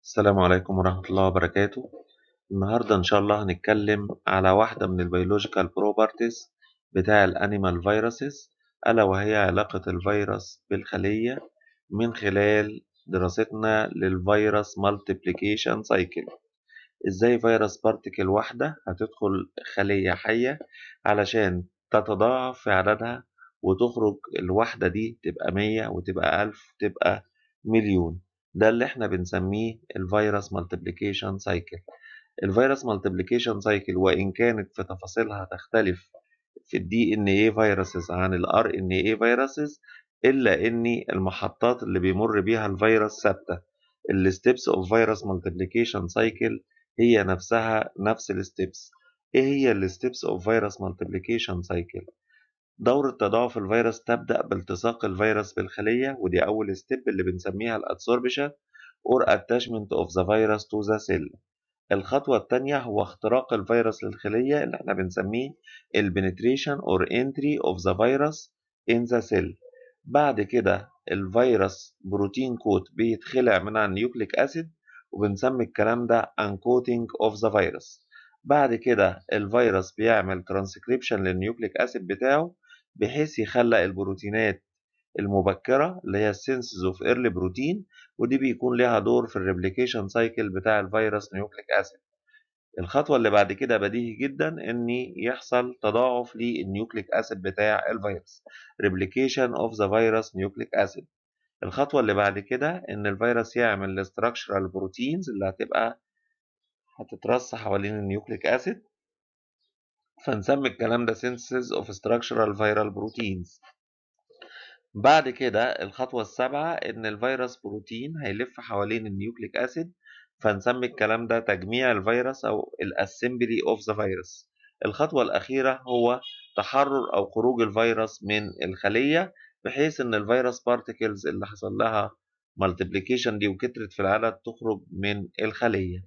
السلام عليكم ورحمة الله وبركاته النهاردة إن شاء الله هنتكلم على واحدة من البيولوجيكال بروبرتيز بتاع الأنيمال فيروسز ألا وهي علاقة الفيروس بالخلية من خلال دراستنا للفيروس مالتيبليكيشن سايكل إزاي فيروس بارتيكل واحدة هتدخل خلية حية علشان تتضاعف في عددها وتخرج الواحدة دي تبقى مية وتبقى ألف وتبقى مليون ده اللي احنا بنسميه الفيروس مالتيبليكيشن سايكل الفيروس مالتيبليكيشن سايكل وان كانت في تفاصيلها تختلف في الدي ان اي فيروسز عن الار ان اي فيروسز الا ان المحطات اللي بيمر بيها الفيروس ثابته الستبس اوف فيروس مالتيبليكيشن سايكل هي نفسها نفس الستبس ايه هي الستبس اوف فيروس مالتيبليكيشن سايكل دورة تضاعف الفيروس تبدأ بالتصاق الفيروس بالخلية ودي أول ستيب اللي بنسميها الادسوربشن or attachment of the virus to the cell الخطوة الثانية هو اختراق الفيروس للخلية اللي احنا بنسميه البنتريشن or entry of the virus in the cell بعد كده الفيروس بروتين كوت بيتخلع من على النيوكليك أسيد وبنسمي الكلام ده uncoating of the virus بعد كده الفيروس بيعمل ترانسكريبشن للنيوكليك أسيد بتاعه بحيث يخلق البروتينات المبكرة اللي هي السينسز اوف ايرلي بروتين ودي بيكون لها دور في الريبليكيشن سايكل بتاع الفيروس نيوكليك اسيد الخطوة اللي بعد كده بديهي جدا ان يحصل تضاعف للنيوكليك اسيد بتاع الفيروس ريبليكيشن اوف ذا فيروس نيوكليك اسيد الخطوة اللي بعد كده ان الفيروس يعمل الاستراكشرال بروتينز اللي هتبقى هتترص حوالين النيوكليك اسيد فنسمي الكلام ده synthesis of structural viral proteins بعد كده الخطوة السابعة إن الفيروس بروتين هيلف حوالين النيوكليك أسيد فنسمي الكلام ده تجميع الفيروس أو الأسمبلي أوف ذا فيروس الخطوة الأخيرة هو تحرر أو خروج الفيروس من الخلية بحيث إن الفيروس بارتيكلز اللي حصل لها مالتيبليكيشن دي وكترت في العدد تخرج من الخلية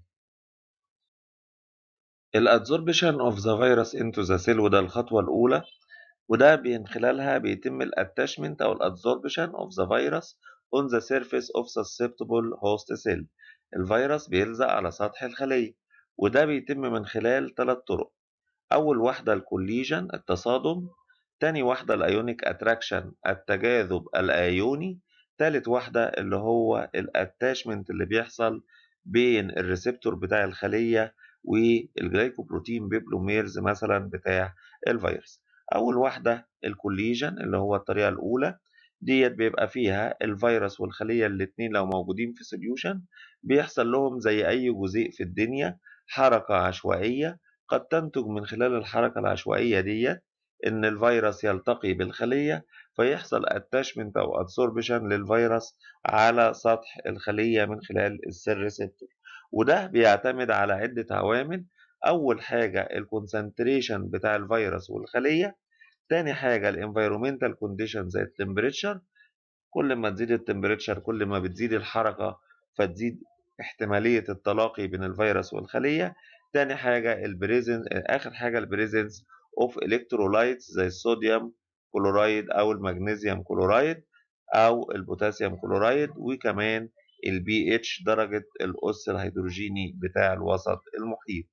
الادزوربشن اوف ذا فيروس انتو ذا سيل وده الخطوة الأولى وده من خلالها بيتم الاتاشمنت او الادزوربشن اوف ذا فيروس on the surface of susceptible host cell الفيروس بيلزق على سطح الخلية وده بيتم من خلال ثلاث طرق أول واحدة الكوليجن التصادم تاني واحدة الأيونيك أتراكشن التجاذب الأيوني تالت واحدة اللي هو الاتاشمنت اللي بيحصل بين الريسبتور بتاع الخلية والجلايكوبروتين بيبلوميرز مثلا بتاع الفيروس أول واحدة الكوليجن اللي هو الطريقة الأولى ديت بيبقى فيها الفيروس والخلية الاتنين لو موجودين في سوليوشن بيحصل لهم زي أي جزيء في الدنيا حركة عشوائية قد تنتج من خلال الحركة العشوائية ديت إن الفيروس يلتقي بالخلية فيحصل اتاشمنت أو ادسوربشن للفيروس على سطح الخلية من خلال السيل ريسبتور وده بيعتمد على عدة عوامل أول حاجة الكونسنتريشن بتاع الفيروس والخلية تاني حاجة الانفيرومنتال كونديشن زي التمبريتشر كل ما تزيد التمبريتشر كل ما بتزيد الحركة فتزيد احتمالية التلاقي بين الفيروس والخلية تاني حاجة البريزنس آخر حاجة البريزنس اوف الكترولايتس زي الصوديوم كلورايد أو المغنيسيوم كلورايد أو البوتاسيوم كلورايد وكمان البي اتش درجة الأس الهيدروجيني بتاع الوسط المحيط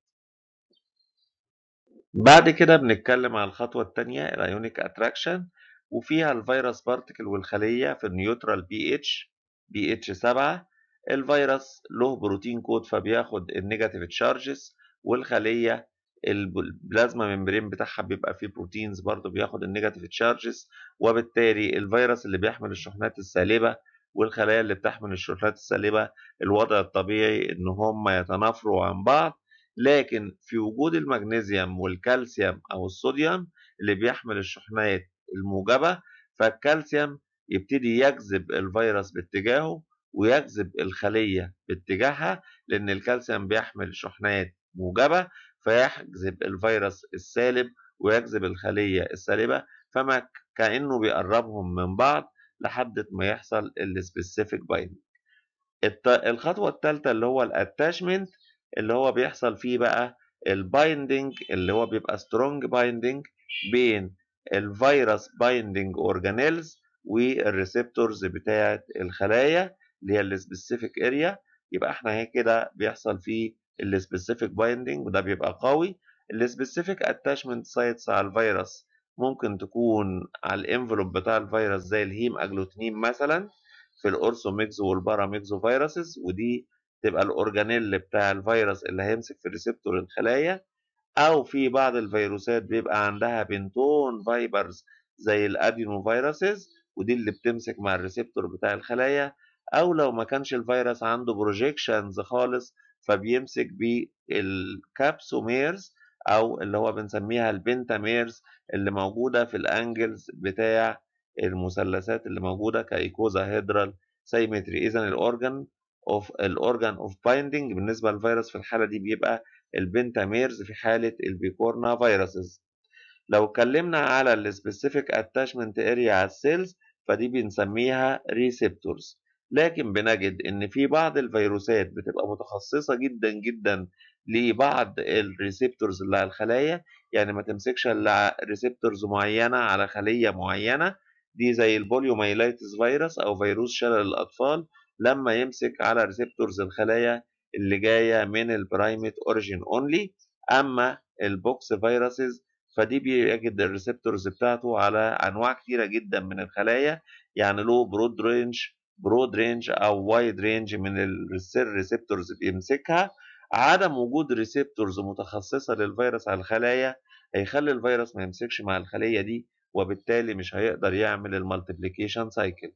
بعد كده بنتكلم على الخطوة التانية الايونيك اتراكشن وفيها الفيروس بارتيكل والخلية في النيوترال بي اتش بي اتش 7 الفيروس له بروتين كود فبياخد النيجاتيف تشارجز والخلية البلازما ممبرين بتاعها بيبقى فيه بروتينز برضه بياخد النيجاتيف تشارجز وبالتالي الفيروس اللي بيحمل الشحنات السالبة والخلايا اللي بتحمل الشحنات السالبة الوضع الطبيعي ان هم يتنافروا عن بعض لكن في وجود المغنيسيوم والكالسيوم او الصوديوم اللي بيحمل الشحنات الموجبة فالكالسيوم يبتدي يجذب الفيروس باتجاهه ويجذب الخلية باتجاهها لأن الكالسيوم بيحمل شحنات موجبة فيجذب الفيروس السالب ويجذب الخلية السالبة فما كأنه بيقربهم من بعض لحد ما يحصل السبيسيفيك بايندنج الخطوة الثالثة اللي هو الاتاشمنت اللي هو بيحصل فيه بقى البايندنج اللي هو بيبقى سترونج بايندنج بين الفيروس بايندنج اورجانيلز والريسبتورز بتاعه الخلايا اللي هي السبيسيفيك اريا يبقى احنا هي كده بيحصل فيه السبيسيفيك بايندنج وده بيبقى قوي السبيسيفيك اتاشمنت سايتس على الفيروس ممكن تكون على الانفلوب بتاع الفيروس زي الهيم اجلوتينين مثلا في الاورثوميكس والباراميكسو فيروسز ودي تبقى الاورجانيل بتاع الفيروس اللي هيمسك في ريسبتور الخلايا او في بعض الفيروسات بيبقى عندها بنتون فايبرز زي الادينو فيروسز ودي اللي بتمسك مع الريسبتور بتاع الخلايا او لو ما كانش الفيروس عنده بروجيكشنز خالص فبيمسك بالكابسوميرز او اللي هو بنسميها البنتاميرز اللي موجوده في الانجلز بتاع المثلثات اللي موجوده كايكوزا هيدرال سيمتري اذا الاورجن اوف الاورجن اوف بايندنج بالنسبه للفيروس في الحاله دي بيبقى البنتاميرز في حاله البيكورنا فيروسز لو اتكلمنا على السبيسيفيك اتاشمنت اريا على السيلز فدي بنسميها ريسبتورز لكن بنجد ان في بعض الفيروسات بتبقى متخصصه جدا جدا لبعض الريسبتورز اللي على الخلايا يعني ما تمسكش الا ريسبتورز معينه على خليه معينه دي زي البوليوميلايتس فيروس او فيروس شلل الاطفال لما يمسك على ريسبتورز الخلايا اللي جايه من البرايميت اوريجين اونلي اما البوكس فيروسز فدي بيجد الريسبتورز بتاعته على انواع كتيره جدا من الخلايا يعني له برود رينج برود رينج او وايد رينج من الريسبتورز بيمسكها عدم وجود ريسبتورز متخصصه للفيروس على الخلايا هيخلي الفيروس ما يمسكش مع الخليه دي وبالتالي مش هيقدر يعمل المالتيبليكيشن سايكل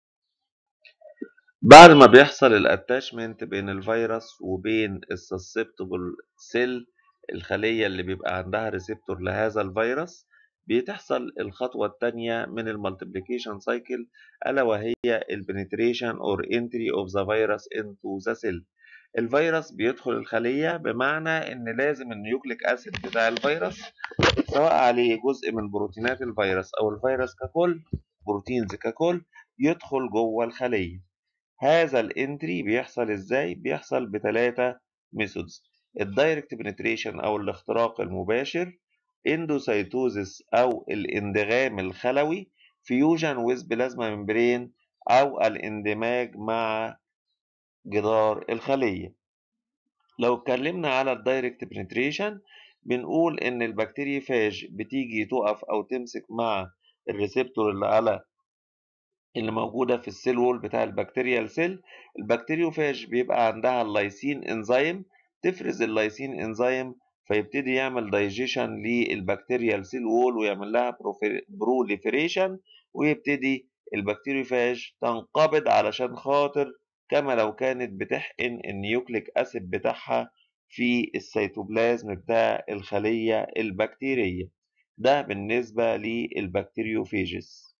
بعد ما بيحصل الاتاشمنت بين الفيروس وبين السسبتبل سيل الخليه اللي بيبقى عندها ريسبتور لهذا الفيروس بتحصل الخطوه الثانيه من المالتيبليكيشن سايكل الا وهي البنتريشن اور انتري اوف ذا فيروس انتو ذا سيل الفيروس بيدخل الخليه بمعنى ان لازم النيوكليك اسيد بتاع الفيروس سواء عليه جزء من بروتينات الفيروس او الفيروس ككل بروتينز ككل يدخل جوه الخليه هذا الانتري بيحصل ازاي بيحصل بثلاثه ميثودز الدايركت بنتريشن او الاختراق المباشر اندوسيتوزيس او الاندغام الخلوي فيوجن ويز بلازما ممبرين او الاندماج مع جدار الخليه لو اتكلمنا على الدايركت بنتريشن بنقول ان البكتيريفاج بتيجي تقف او تمسك مع الريسبتور اللي على اللي موجوده في السيل وول بتاع البكتيريال سيل البكتيريوفاج بيبقى عندها اللايسين انزيم تفرز اللايسين انزيم فيبتدي يعمل دايجيشن للبكتيريال سيل وول ويعمل لها بروليفريشن ويبتدي البكتيريوفاج تنقبض علشان خاطر كما لو كانت بتحقن النيوكليك اسيد بتاعها في السيتوبلازم بتاع الخليه البكتيريه ده بالنسبه للبكتيريوفيجز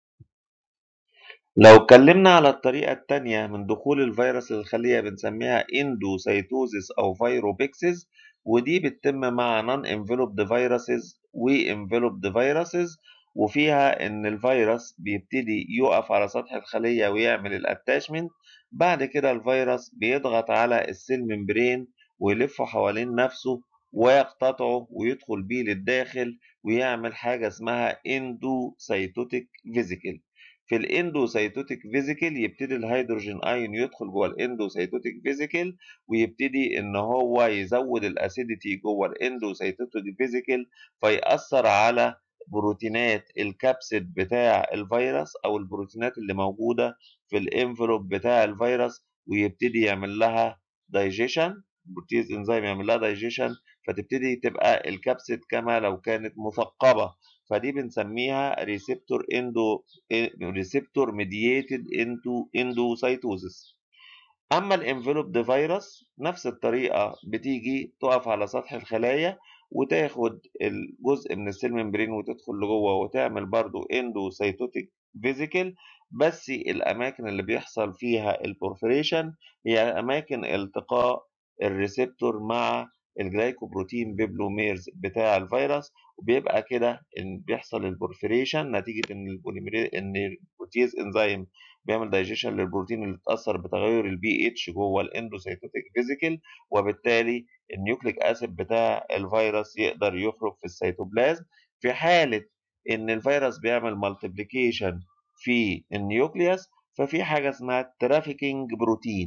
لو اتكلمنا على الطريقة التانية من دخول الفيروس للخلية بنسميها اندوسيتوزيس أو فيروبيكسيس ودي بتتم مع نون انفلوبد فيروسز وانفلوبد فيروسز وفيها ان الفيروس بيبتدي يقف على سطح الخلية ويعمل الاتاشمنت بعد كده الفيروس بيضغط على السيل ممبرين ويلف حوالين نفسه ويقتطعه ويدخل بيه للداخل ويعمل حاجة اسمها اندوسيتوتيك فيزيكل في الاندوسيتوتيك فيزيكل يبتدي الهيدروجين ايون يدخل جوه الاندوسيتوتيك فيزيكل ويبتدي ان هو يزود الاسيديتي جوه الاندوسيتوتيك فيزيكل فيأثر على بروتينات الكبسيد بتاع الفيروس او البروتينات اللي موجوده في الانفلوب بتاع الفيروس ويبتدي يعمل لها دايجيشن بروتيز انزيم يعمل لها دايجيشن فتبتدي تبقى الكبسيد كما لو كانت مثقبه فدي بنسميها ريسبتور اندو ريسبتور ميدييتد انتو اندوسايتوزيس اما الانفلوبد فيروس نفس الطريقه بتيجي تقف على سطح الخلايا وتاخد الجزء من السيل ممبرين وتدخل لجوه وتعمل برضو اندوسايتوتيك فيزيكل بس الاماكن اللي بيحصل فيها البورفريشن هي اماكن التقاء الريسبتور مع الجلايكوبروتين بيبلوميرز بتاع الفيروس وبيبقى كده ان بيحصل البورفريشن نتيجه ان البوليميريز ان البروتيز انزيم بيعمل دايجيشن للبروتين اللي اتاثر بتغير البي اتش جوه الاندوسيتوتيك فيزيكل وبالتالي النيوكليك اسيد بتاع الفيروس يقدر يخرج في السيتوبلازم في حاله ان الفيروس بيعمل مالتيبليكيشن في النيوكليوس ففي حاجه اسمها ترافيكينج بروتين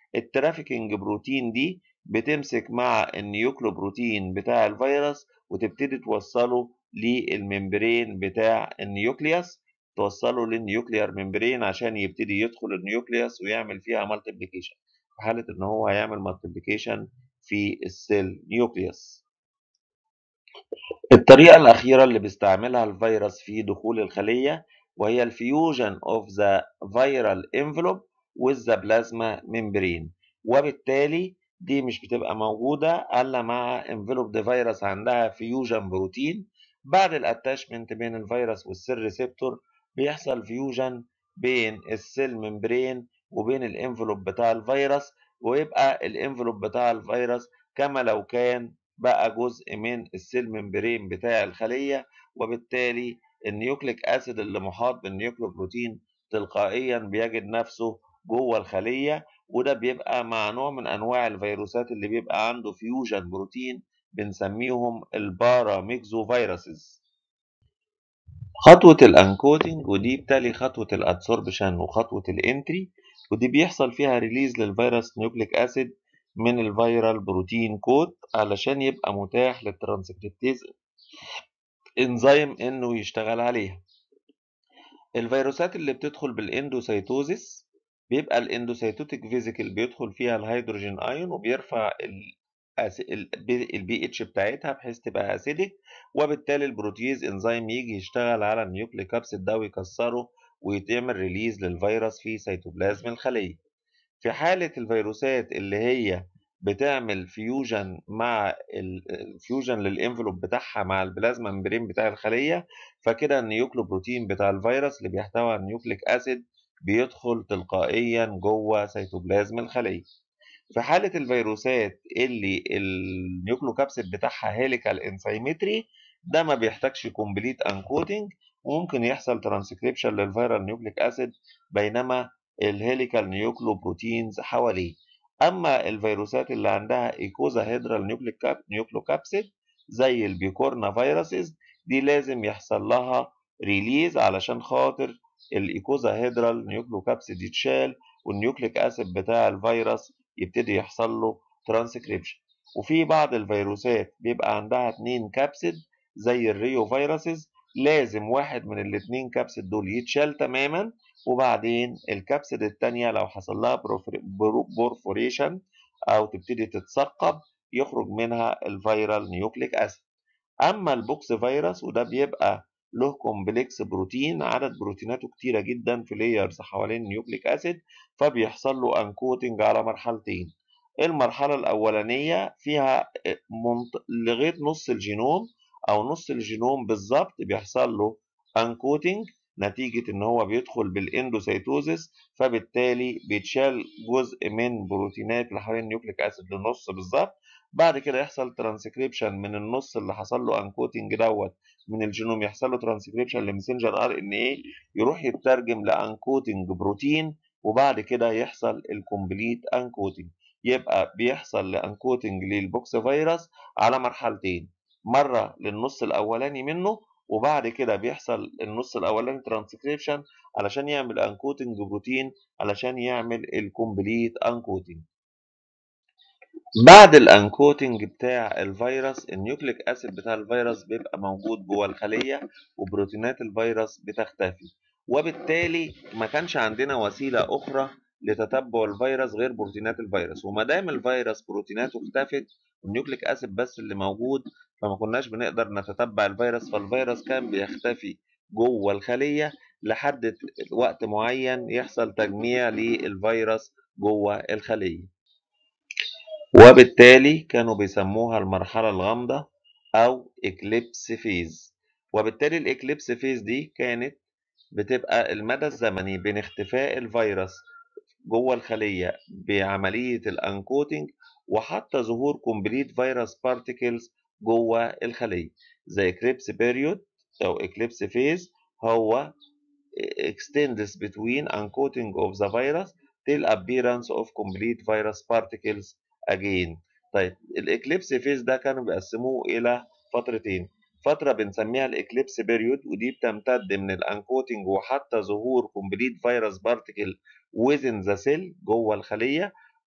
الترافيكنج بروتين دي بتمسك مع النيوكلو بروتين بتاع الفيروس وتبتدي توصله للممبرين بتاع النيوكليوس توصله للنيوكليار ممبرين عشان يبتدي يدخل النيوكليوس ويعمل فيها مالتيبليكيشن في حالة ان هو هيعمل مالتيبليكيشن في السيل نيوكليوس الطريقة الأخيرة اللي بيستعملها الفيروس في دخول الخلية وهي الفيوجن of the viral envelope with the plasma membrane وبالتالي دي مش بتبقى موجودة إلا مع envelope the virus عندها فيوجن بروتين بعد الاتاشمنت بين الفيروس والسيل ريسبتور بيحصل فيوجن بين السيل ممبرين وبين الانفلوب بتاع الفيروس ويبقى الانفلوب بتاع الفيروس كما لو كان بقى جزء من السيل ممبرين بتاع الخلية وبالتالي النيوكليك اسيد اللي محاط بالنيوكلوبروتين تلقائيا بيجد نفسه جوه الخلية وده بيبقى مع نوع من انواع الفيروسات اللي بيبقى عنده فيوجن بروتين بنسميهم الباراميكزو فيروسز خطوة الانكودنج ودي بتالي خطوة الادسوربشن وخطوة الانتري ودي بيحصل فيها ريليز للفيروس نيوكليك اسيد من الفيرال بروتين كود علشان يبقى متاح للترانسكريبتيز انزيم انه يشتغل عليها الفيروسات اللي بتدخل بالاندوسيتوزيس بيبقى الاندوسيتوتيك فيزيكل بيدخل فيها الهيدروجين ايون وبيرفع البي اتش بتاعتها بحيث تبقى اسيدك وبالتالي البروتيز انزيم يجي يشتغل على النيوكليك ابسيد ده ويكسره ويتعمل ريليز للفيروس في سيتوبلازم الخليه في حاله الفيروسات اللي هي بتعمل فيوجن مع الفيوجن للانفلوب بتاعها مع البلازما ممبرين بتاع الخليه فكده النيوكلو بروتين بتاع الفيروس اللي بيحتوي على النيوكليك اسيد بيدخل تلقائيا جوه سيتوبلازم الخليه في حالة الفيروسات اللي النيوكلوكابسيد بتاعها هيليكال انسيمتري ده ما بيحتاجش كومبليت انكودنج وممكن يحصل ترانسكريبشن للفيرال نيوكليك اسيد بينما الهيليكال نيوكلو بروتينز حواليه اما الفيروسات اللي عندها ايكوزا هيدرال نيوكلوكابسيد زي البيكورنا فيروسز دي لازم يحصل لها ريليز علشان خاطر الايكوزا هيدرال نيوكلوكابسيد يتشال والنيوكليك اسيد بتاع الفيروس يبتدي يحصل له ترانسكريبشن وفي بعض الفيروسات بيبقى عندها اتنين كابسيد زي الريو فيروسز لازم واحد من الاتنين كابسيد دول يتشال تماما وبعدين الكابسيد التانية لو حصل لها بورفوريشن او تبتدي تتثقب يخرج منها الفيرال نيوكليك اسيد اما البوكس فيروس وده بيبقى له كومبلكس بروتين عدد بروتيناته كتيرة جدا في لايرز حوالين النيوكليك اسيد فبيحصل له انكوتنج على مرحلتين المرحلة الأولانية فيها منط... لغاية نص الجينوم أو نص الجينوم بالظبط بيحصل له انكوتنج نتيجة إن هو بيدخل بالاندوسيتوزيس فبالتالي بيتشال جزء من بروتينات اللي حوالين النيوكليك اسيد للنص بالظبط بعد كده يحصل ترانسكريبشن من النص اللي حصل له انكوتنج دوت من الجينوم يحصل له ترانسكريبشن لمسنجر ار ان ايه يروح يترجم لانكوتنج بروتين وبعد كده يحصل الكومبليت انكوتنج يبقى بيحصل لانكوتنج للبوكس فيروس على مرحلتين مره للنص الاولاني منه وبعد كده بيحصل النص الاولاني ترانسكريبشن علشان يعمل انكوتنج بروتين علشان يعمل الكومبليت انكوتنج بعد الانكوتنج بتاع الفيروس النيوكليك اسيد بتاع الفيروس بيبقى موجود جوه الخليه وبروتينات الفيروس بتختفي وبالتالي ما كانش عندنا وسيله اخرى لتتبع الفيروس غير بروتينات الفيروس وما دام الفيروس بروتيناته اختفت والنيوكليك اسيد بس اللي موجود فما كناش بنقدر نتتبع الفيروس فالفيروس كان بيختفي جوه الخليه لحد وقت معين يحصل تجميع للفيروس جوه الخليه وبالتالي كانوا بيسموها المرحلة الغامضة أو إكليبس فيز وبالتالي الإكليبس فيز دي كانت بتبقى المدى الزمني بين اختفاء الفيروس جوه الخلية بعملية الأنكوتنج وحتى ظهور كومبليت فيروس بارتيكلز جوه الخلية زي إكليبس بيريود أو إكليبس فيز هو extends between uncoating of the virus till appearance of complete virus particles again طيب الاكليبس فيز ده كانوا بيقسموه الى فترتين فتره بنسميها الاكليبس بيريود ودي بتمتد من الانكوتنج وحتى ظهور كومبليت فيروس بارتيكل within ذا سيل جوه الخليه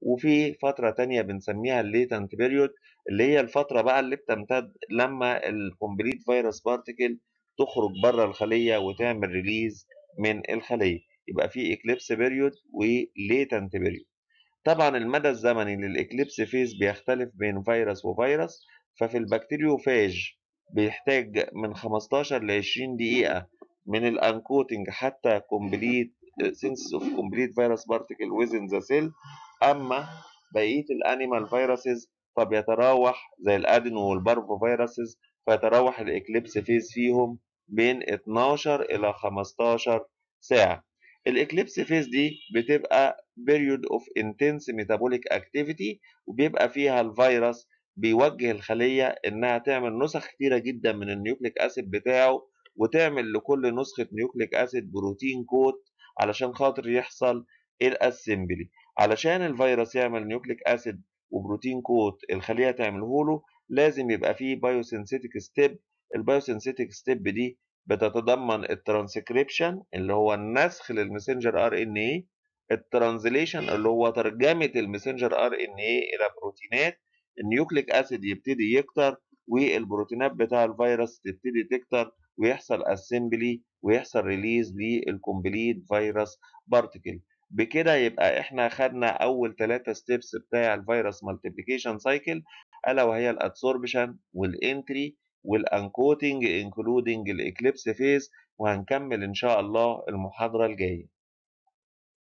وفي فترة تانية بنسميها الليتنت بيريود اللي هي الفترة بقى اللي بتمتد لما الكومبليت فيروس بارتيكل تخرج بره الخلية وتعمل ريليز من الخلية يبقى في اكليبس بيريود وليتنت بيريود طبعا المدى الزمني للاكليبس فيز بيختلف بين فيروس وفيروس ففي البكتيريوفاج بيحتاج من 15 ل 20 دقيقة من الانكوتنج حتى كومبليت سينسس اوف كومبليت فيروس بارتيكل within ذا سيل اما بقية الانيمال فيروسز فبيتراوح زي الادينو والبارفو فيروسز فيتراوح الاكليبس فيز فيهم بين 12 الى 15 ساعة الاكليبس فيز دي بتبقى period of intense metabolic activity وبيبقى فيها الفيروس بيوجه الخلية إنها تعمل نسخ كتيرة جدا من النيوكليك أسيد بتاعه وتعمل لكل نسخة نيوكليك أسيد بروتين كود علشان خاطر يحصل الاسمبلي علشان الفيروس يعمل نيوكليك أسيد وبروتين كود الخلية تعمله له لازم يبقى فيه بايوسينثيتيك ستيب البايوسينثيتيك ستيب دي بتتضمن الترانسكريبشن اللي هو النسخ للمسنجر ار ان اي الترانزليشن اللي هو ترجمه المسنجر ار ان اي الى بروتينات النيوكليك اسيد يبتدي يكتر والبروتينات بتاع الفيروس تبتدي تكتر ويحصل اسمبلي ويحصل ريليز للكومبليت فيروس بارتيكل بكده يبقى احنا خدنا اول ثلاثة ستيبس بتاع الفيروس مالتيبليكيشن سايكل الا وهي الادسوربشن والانتري والانكوتنج انكلودنج الاكليبس فيز وهنكمل ان شاء الله المحاضرة الجاية